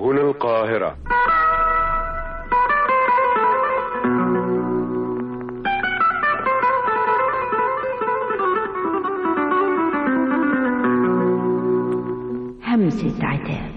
هنا القاهرة همسة عتاب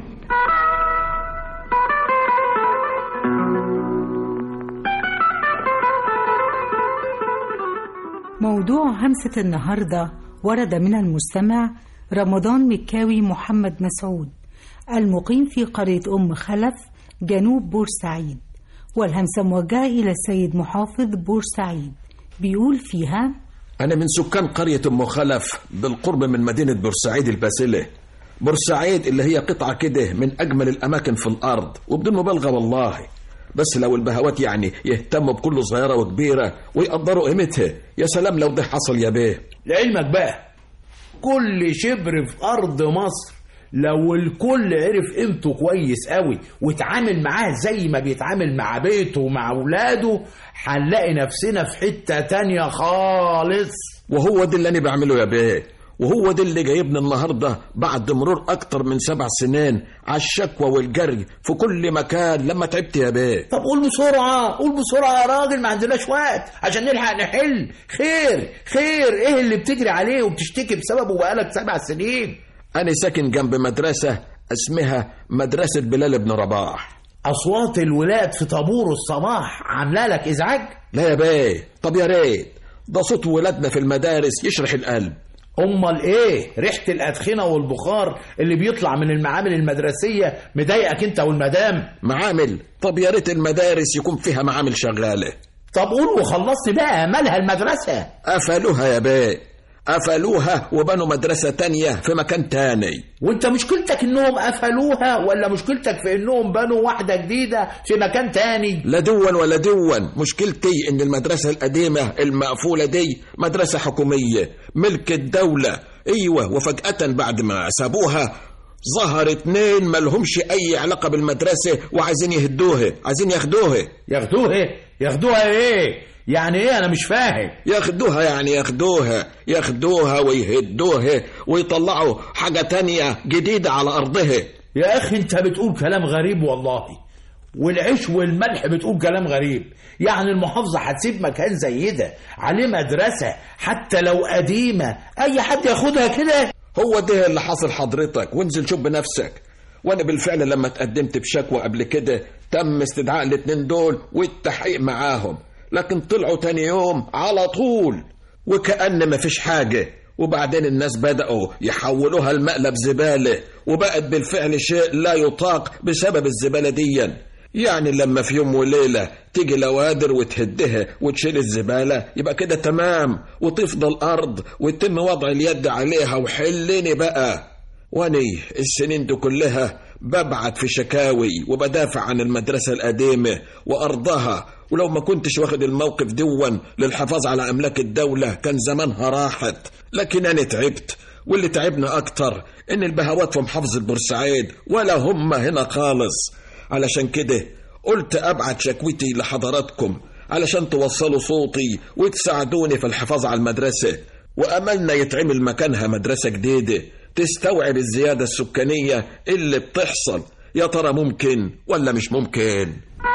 موضوع همسة النهاردة ورد من المستمع رمضان مكاوي محمد مسعود المقيم في قرية أم خلف جنوب بورسعيد والهمسة موجهة إلى السيد محافظ بورسعيد بيقول فيها أنا من سكان قرية أم خلف بالقرب من مدينة بورسعيد الباسلة بورسعيد اللي هي قطعة كده من أجمل الأماكن في الأرض وبدون مبالغة والله بس لو البهوات يعني يهتموا بكل صغيرة وكبيرة ويقدروا قيمتها يا سلام لو ده حصل يا بيه لعلمك بقى كل شبر في أرض مصر لو الكل عرف قيمته كويس قوي واتعامل معاه زي ما بيتعامل مع بيته ومع اولاده هنلاقي نفسنا في حتة تانية خالص وهو ده اللي أنا بعمله يا بيه وهو ده اللي جايبني النهاردة بعد مرور أكتر من سبع سنين على الشكوى والجري في كل مكان لما تعبت يا بيه طب قول بسرعة قول بسرعة يا راجل ما عندناش وقت عشان نلحق نحل خير خير ايه اللي بتجري عليه وبتشتكي بسببه بقالك سبع سنين أنا ساكن جنب مدرسة اسمها مدرسة بلال بن رباح أصوات الولاد في طابور الصباح عاملة لك إزعاج لا يا بيه طب يا ريت ده صوت ولادنا في المدارس يشرح القلب امال ايه ريحه الادخنه والبخار اللي بيطلع من المعامل المدرسيه مضايقك انت والمدام معامل طب يا ريت المدارس يكون فيها معامل شغالة طب قول وخلصت بقى مالها المدرسه قفلوها يا بيه قفلوها وبنوا مدرسة تانية في مكان تاني وانت مشكلتك انهم قفلوها ولا مشكلتك في انهم بنوا واحده جديده في مكان تاني لا دون ولا دون مشكلتي ان المدرسة القديمة المقفولة دي مدرسة حكومية ملك الدولة ايوه وفجأة بعد ما سابوها ظهر اتنين ملهمش اي علاقة بالمدرسة وعايزين يهدوها عايزين ياخدوها ياخدوها ياخدوها ايه يعني ايه انا مش فاهم ياخدوها يعني ياخدوها ياخدوها ويهدوها ويطلعوا حاجة تانية جديدة على أرضها يا اخي انت بتقول كلام غريب والله والعيش والملح بتقول كلام غريب يعني المحافظة هتسيب مكان زي ده عليه مدرسة حتى لو قديمة أي حد ياخدها كده هو ده اللي حصل حضرتك وانزل شوف بنفسك وانا بالفعل لما اتقدمت بشكوى قبل كده تم استدعاء الاتنين دول والتحقيق معاهم لكن طلعوا تاني يوم على طول وكأن مفيش حاجة وبعدين الناس بدأوا يحولوها المقلب زبالة وبقت بالفعل شيء لا يطاق بسبب الزبالة ديا يعني لما في يوم وليلة تيجي لوادر وتهدها وتشيل الزبالة يبقى كده تمام وتفضل أرض ويتم وضع اليد عليها وحلني بقى واني السنين دي كلها ببعت في شكاوي وبدافع عن المدرسة القديمة وأرضها ولو ما كنتش واخد الموقف دون للحفاظ على أملاك الدولة كان زمانها راحت لكن أنا تعبت واللي تعبنا أكتر إن البهوات في محافظة بورسعيد ولا هم هنا خالص علشان كده قلت أبعت شكوتي لحضراتكم علشان توصلوا صوتي وتساعدوني في الحفاظ على المدرسة وأملنا يتعمل مكانها مدرسة جديدة تستوعب الزيادة السكانية اللي بتحصل يا ترى ممكن ولا مش ممكن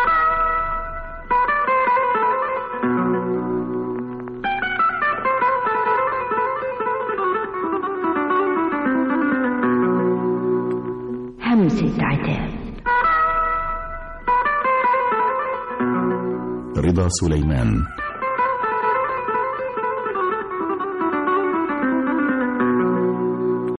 همسة عتاب رضا سليمان